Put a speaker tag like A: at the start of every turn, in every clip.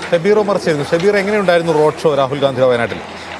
A: ഷബീർ ഉമർ ചേരുന്നു ഷബീർ എങ്ങനെയുണ്ടായിരുന്നു road show Rahul ഗാന്ധിയുടെ വയനാട്ടിൽ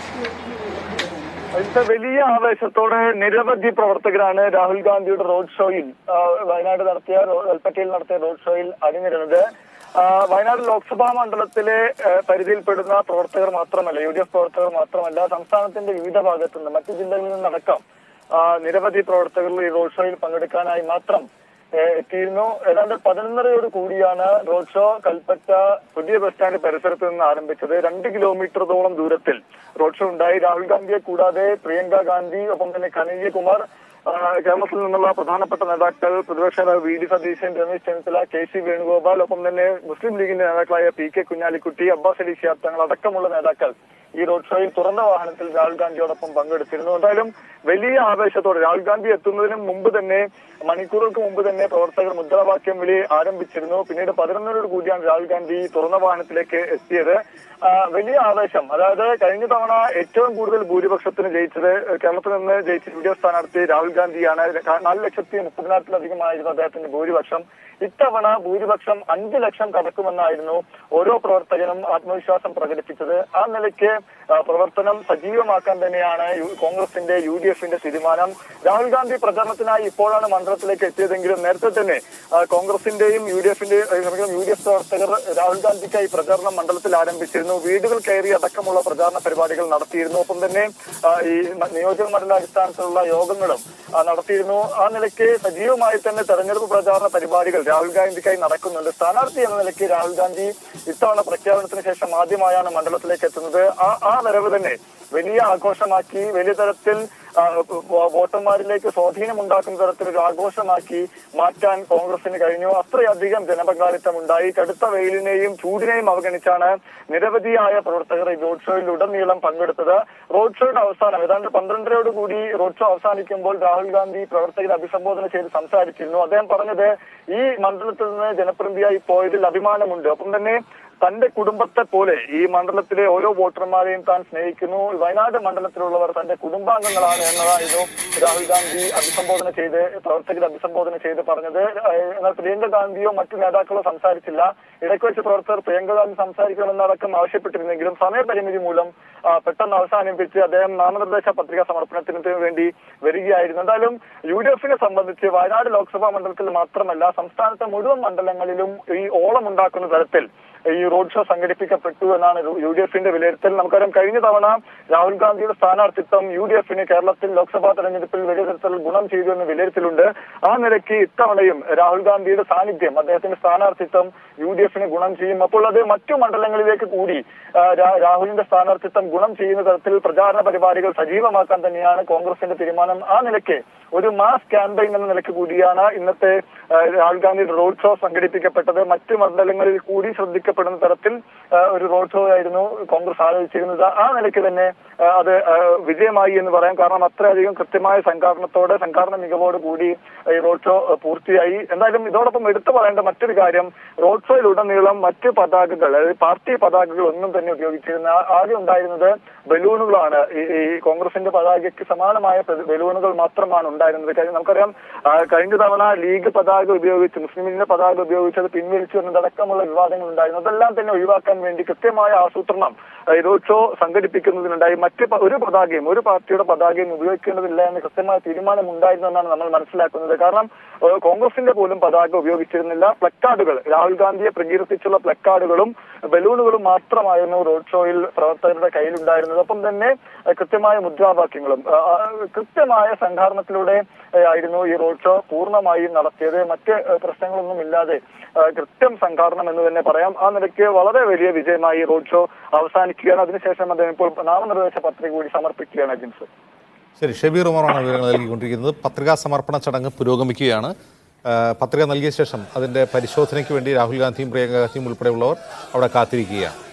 B: ഇന്നത്തെ വലിയ ആവേശത്തോടെ നിരവധി പ്രവർത്തകരാണ് രാഹുൽ ഗാന്ധിയുടെ റോഡ് ഷോയിൽ ആ, വയനാട് നടത്തിയ റോ- കൽപ്പറ്റയിൽ നടത്തിയ റോഡ് ഷോയിൽ അണിനിരുന്നത് ആ, വയനാട് ലോക്സഭാ മണ്ഡലത്തിലെ ആ, പരിധിയിൽപ്പെടുന്ന പ്രവർത്തകർ മാത്രമല്ല യു ഡി എഫ് പ്രവർത്തകർ മാത്രമല്ല സംസ്ഥാനത്തിന്റെ വിവിധ ഭാഗത്തു നിന്ന് മറ്റു ജില്ലകളിൽ നിന്നടക്കം ആ, നിരവധി പ്രവർത്തകർ ഈ റോഡ് ഷോയിൽ പങ്കെടുക്കാനായി മാത്രം ഏ, എത്തിയിരുന്നു ഏതാണ്ട് പതിനൊന്നരയോട് കൂടിയാണ് റോഡ് ഷോ കൽപ്പറ്റ പുതിയ ബസ് സ്റ്റാൻഡ് പരിസരത്ത് നിന്ന് ആരംഭിച്ചത് രണ്ട് കിലോമീറ്ററോളം ദൂരത്തിൽ റോഡ് ഷോ ഉണ്ടായി രാഹുൽ ഗാന്ധിയെ കൂടാതെ പ്രിയങ്ക ഗാന്ധി ഒപ്പം തന്നെ കനയ്യകുമാർ ആ, കേരളത്തിൽ നിന്നുള്ള പ്രധാനപ്പെട്ട നേതാക്കൾ പ്രതിപക്ഷ നേതാവ് V D Satheesan Ramesh Chennithala K C Venugopal ഒപ്പം തന്നെ മുസ്ലിം ലീഗിന്റെ നേതാക്കളായ പി കെ കുഞ്ഞാലിക്കുട്ടി അബ്ബാസ് അലി ശിഹാബ് തങ്ങൾ അടക്കമുള്ള നേതാക്കൾ ഈ റോഡ് ഷോയിൽ തുറന്ന വാഹനത്തിൽ രാഹുൽ ഗാന്ധിയോടൊപ്പം പങ്കെടുത്തിരുന്നു എന്തായാലും വലിയ ആവേശത്തോടെ രാഹുൽ ഗാന്ധി എത്തുന്നതിന് മുമ്പ് തന്നെ മണിക്കൂറുകൾക്ക് മുമ്പ് തന്നെ പ്രവർത്തകർ മുദ്രാവാക്യം വിളി ആരംഭിച്ചിരുന്നു പിന്നീട് പതിനൊന്നരോട് കൂടിയാണ് രാഹുൽ ഗാന്ധി തുറന്ന വാഹനത്തിലേക്ക് എത്തിയത് ആ, വലിയ ആവേശം അതായത് കഴിഞ്ഞ തവണ ഏറ്റവും കൂടുതൽ ഭൂരിപക്ഷത്തിന് ജയിച്ചത് കേരളത്തിൽ നിന്ന് ജയിച്ച യു ഡി എഫ് സ്ഥാനാർത്ഥി രാഹുൽ ഗാന്ധിയാണ് നാല് ലക്ഷത്തി മുപ്പതിനായിരത്തിലധികമായിരുന്നു അദ്ദേഹത്തിന്റെ ഭൂരിപക്ഷം ഇത്തവണ ഭൂരിപക്ഷം അഞ്ച് ലക്ഷം കടക്കുമെന്നായിരുന്നു ഓരോ പ്രവർത്തകനും ആത്മവിശ്വാസം പ്രകടിപ്പിച്ചത് ആ നിലയ്ക്ക് ആ, പ്രവർത്തനം സജീവമാക്കാൻ തന്നെയാണ് യു- കോൺഗ്രസിന്റെ യു ഡി എഫിന്റെ തീരുമാനം രാഹുൽ ഗാന്ധി പ്രചരണത്തിനായി ഇപ്പോഴാണ് മണ്ഡലത്തിലേക്ക് എത്തിയതെങ്കിലും നേരത്തെ തന്നെ ആ, കോൺഗ്രസിന്റെയും യു ഡി എഫിന്റെയും യു ഡി എഫ് പ്രവർത്തകർ രാഹുൽ ഗാന്ധിക്കായി പ്രചാരണം മണ്ഡലത്തിൽ ആരംഭിച്ചിരുന്നു വീടുകൾ കയറി അടക്കമുള്ള പ്രചാരണ പരിപാടികൾ നടത്തിയിരുന്നു ഒപ്പം തന്നെ ആ, ഈ മ- നിയോജക മണ്ഡലാടിസ്ഥാനത്തിലുള്ള യോഗങ്ങളും ആ, നടത്തിയിരുന്നു ആ നിലയ്ക്ക് സജീവമായി തന്നെ തെരഞ്ഞെടുപ്പ് പ്രചാരണ പരിപാടികൾ രാഹുൽ ഗാന്ധിക്കായി നടക്കുന്നുണ്ട് സ്ഥാനാർത്ഥി എന്ന നിലയ്ക്ക് രാഹുൽ ഗാന്ധി ഇത്തവണ പ്രഖ്യാപനത്തിന് ശേഷം ആദ്യമായാണ് മണ്ഡലത്തിലേക്ക് എത്തുന്നത് ആ ആ വരവ് തന്നെ വലിയ ആഘോഷമാക്കി വലിയ തരത്തിൽ ആ, വോ- വോട്ടർമാരിലേക്ക് സ്വാധീനമുണ്ടാക്കുന്ന തരത്തിലൊരു ആഘോഷമാക്കി മാറ്റാൻ കോൺഗ്രസിന് കഴിഞ്ഞു അത്രയധികം ജനപങ്കാളിത്തം ഉണ്ടായി കടുത്ത വെയിലിനെയും ചൂടിനെയും അവഗണിച്ചാണ് നിരവധിയായ പ്രവർത്തകർ ഈ റോഡ് ഷോയിൽ ഉടനീളം പങ്കെടുത്തത് റോഡ് ഷോയുടെ അവസാനം ഏതാണ്ട് പന്ത്രണ്ടരയോട് കൂടി റോഡ് ഷോ അവസാനിക്കുമ്പോൾ രാഹുൽ ഗാന്ധി പ്രവർത്തകരെ അഭിസംബോധന ചെയ്ത് സംസാരിച്ചിരുന്നു അദ്ദേഹം പറഞ്ഞത് ഈ മണ്ഡലത്തിൽ നിന്ന് ജനപ്രതിനിധിയായി പോയതിൽ അഭിമാനമുണ്ട് ഒപ്പം തന്നെ തന്റെ കുടുംബത്തെ പോലെ ഈ മണ്ഡലത്തിലെ ഓരോ വോട്ടർമാരെയും താൻ സ്നേഹിക്കുന്നു വയനാട് മണ്ഡലത്തിലുള്ളവർ തന്റെ കുടുംബാംഗങ്ങളാണ് എന്നതായിരുന്നു രാഹുൽ ഗാന്ധി അഭിസംബോധന ചെയ്ത് പ്രവർത്തകരെ അഭിസംബോധന ചെയ്ത് പറഞ്ഞത് ഏഹ് എന്നാൽ പ്രിയങ്ക ഗാന്ധിയോ മറ്റു നേതാക്കളോ സംസാരിച്ചില്ല ഇടയ്ക്ക് വെച്ച് പ്രവർത്തകർ പ്രിയങ്ക ഗാന്ധി സംസാരിക്കണമെന്നടക്കം ആവശ്യപ്പെട്ടിരുന്നെങ്കിലും സമയപരിമിതി മൂലം ആ, പെട്ടെന്ന് അവസാനിപ്പിച്ച് അദ്ദേഹം നാമനിർദ്ദേശ പത്രിക സമർപ്പണത്തിന് വേണ്ടി വരികയായിരുന്നു എന്തായാലും യു ഡി എഫിനെ സംബന്ധിച്ച് വയനാട് ലോക്സഭാ മണ്ഡലത്തിൽ മാത്രമല്ല സംസ്ഥാനത്തെ മുഴുവൻ മണ്ഡലങ്ങളിലും ഈ ഓളം ഉണ്ടാക്കുന്ന തരത്തിൽ ഈ റോഡ് ഷോ സംഘടിപ്പിക്കപ്പെട്ടു എന്നാണ് യു ഡി എഫിന്റെ വിലയിരുത്തൽ നമുക്കറിയാം കഴിഞ്ഞ തവണ രാഹുൽ ഗാന്ധിയുടെ സ്ഥാനാർത്ഥിത്വം യു ഡി എഫിന് കേരളത്തിൽ ലോക്സഭാ തെരഞ്ഞെടുപ്പിൽ വലിയ തരത്തിൽ ഗുണം ചെയ്തു എന്ന് വിലയിരുത്തലുണ്ട് ആ നിലയ്ക്ക് ഇത്തവണയും രാഹുൽ ഗാന്ധിയുടെ സാന്നിധ്യം അദ്ദേഹത്തിന്റെ സ്ഥാനാർത്ഥിത്വം യു ഡി എഫിന് ഗുണം ചെയ്യും അപ്പോൾ അത് മറ്റു മണ്ഡലങ്ങളിലേക്ക് കൂടി ആ, രാ- രാഹുലിന്റെ സ്ഥാനാർത്ഥിത്വം ഗുണം ചെയ്യുന്ന തരത്തിൽ പ്രചാരണ പരിപാടികൾ സജീവമാക്കാൻ തന്നെയാണ് കോൺഗ്രസിന്റെ തീരുമാനം ആ നിലയ്ക്ക് ഒരു മാസ് ക്യാമ്പയിൻ എന്ന നിലയ്ക്ക് കൂടിയാണ് ഇന്നത്തെ ആ, രാഹുൽ ഗാന്ധിയുടെ റോഡ് ഷോ സംഘടിപ്പിക്കപ്പെട്ടത് മറ്റു മണ്ഡലങ്ങളിൽ കൂടി ശ്രദ്ധിക്കപ്പെടുന്ന തരത്തിൽ ആ, ഒരു റോഡ് ഷോ ആയിരുന്നു കോൺഗ്രസ് ആലോചിച്ചിരുന്നത് ആ നിലയ്ക്ക് തന്നെ ആ, അത് ആ, വിജയമായി എന്ന് പറയാം കാരണം അത്രയധികം കൃത്യമായ സംഘാടനത്തോടെ സംഘാടന മികവോട് കൂടി ഈ റോഡ് ഷോ ആ, പൂർത്തിയായി എന്തായാലും ഇതോടൊപ്പം എടുത്തു പറയേണ്ട മറ്റൊരു കാര്യം റോഡ് ഷോയിലുടനീളം മറ്റ് പതാകകൾ അതായത് പാർട്ടി പതാകകൾ ഒന്നും തന്നെ ഉപയോഗിച്ചിരുന്ന ആദ്യം ഉണ്ടായിരുന്നത് ബലൂണുകളാണ് ഈ ഈ കോൺഗ്രസിന്റെ പതാകയ്ക്ക് സമാനമായ പ്ര- ബലൂണുകൾ മാത്രമാണ് ഉണ്ടായിരുന്നത് കാര്യം നമുക്കറിയാം ആ, കഴിഞ്ഞ തവണ ലീഗ് പതാക ഉപയോഗിച്ച് മുസ്ലിം ലീഗിന്റെ പതാക ഉപയോഗിച്ചത് പിൻവലിച്ചു എന്നതടക്കമുള്ള വിവാദങ്ങൾ ഉണ്ടായിരുന്നു അതെല്ലാം തന്നെ ഒഴിവാക്കാൻ വേണ്ടി കൃത്യമായ ആസൂത്രണം ആ, ഈ റോഡ് ഷോ സംഘടിപ്പിക്കുന്നതിനുണ്ടായി മറ്റ് പ- ഒരു പതാകയും ഒരു പാർട്ടിയുടെ പതാകയും ഉപയോഗിക്കേണ്ടതില്ല എന്ന് കൃത്യമായ തീരുമാനം ഉണ്ടായിരുന്നു എന്നാണ് നമ്മൾ മനസ്സിലാക്കുന്നത് കാരണം ആ, കോൺഗ്രസിന്റെ പോലും പതാക ഉപയോഗിച്ചിരുന്നില്ല പ്ലക്കാർഡുകൾ രാഹുൽ ഗാന്ധിയെ പ്രകീർത്തിച്ചുള്ള പ്ലക്കാർഡുകളും ബലൂണുകളും മാത്രമായിരുന്നു റോഡ് ഷോയിൽ പ്രവർത്തകരുടെ കയ്യിലുണ്ടായിരുന്നത് ഒപ്പം തന്നെ ആ, കൃത്യമായ മുദ്രാവാക്യങ്ങളും ആ, ആ, കൃത്യമായ സംഘാടനത്തിലൂടെ ആ, ആയിരുന്നു ഈ റോഡ് ഷോ പൂർണ്ണമായും നടത്തിയത് മറ്റ് ആ, പ്രശ്നങ്ങളൊന്നും ഇല്ലാതെ ആ, കൃത്യം സംഘാടനം എന്ന് തന്നെ പറയാം ആ നിലയ്ക്ക് വളരെ വലിയ വിജയമായി ഈ റോഡ് ഷോ അവസാനിക്കുകയാണ് അതിനുശേഷം അദ്ദേഹം ഇപ്പോൾ നാമനിർദ്ദേശ പത്രിക കൂടി സമർപ്പിക്കുകയാണ് അജിൻസ്
A: ശരി ഷബീർ ഉമറാണ് വിവരങ്ങൾ നൽകിക്കൊണ്ടിരിക്കുന്നത് പത്രികാ സമർപ്പണ ചടങ്ങ് പുരോഗമിക്കുകയാണ് ആ, പത്രിക നൽകിയ ശേഷം അതിൻ്റെ പരിശോധനയ്ക്ക് വേണ്ടി രാഹുൽ ഗാന്ധിയും പ്രിയങ്ക ഗാന്ധിയും ഉൾപ്പെടെയുള്ളവർ അവിടെ കാത്തിരിക്കുകയാണ്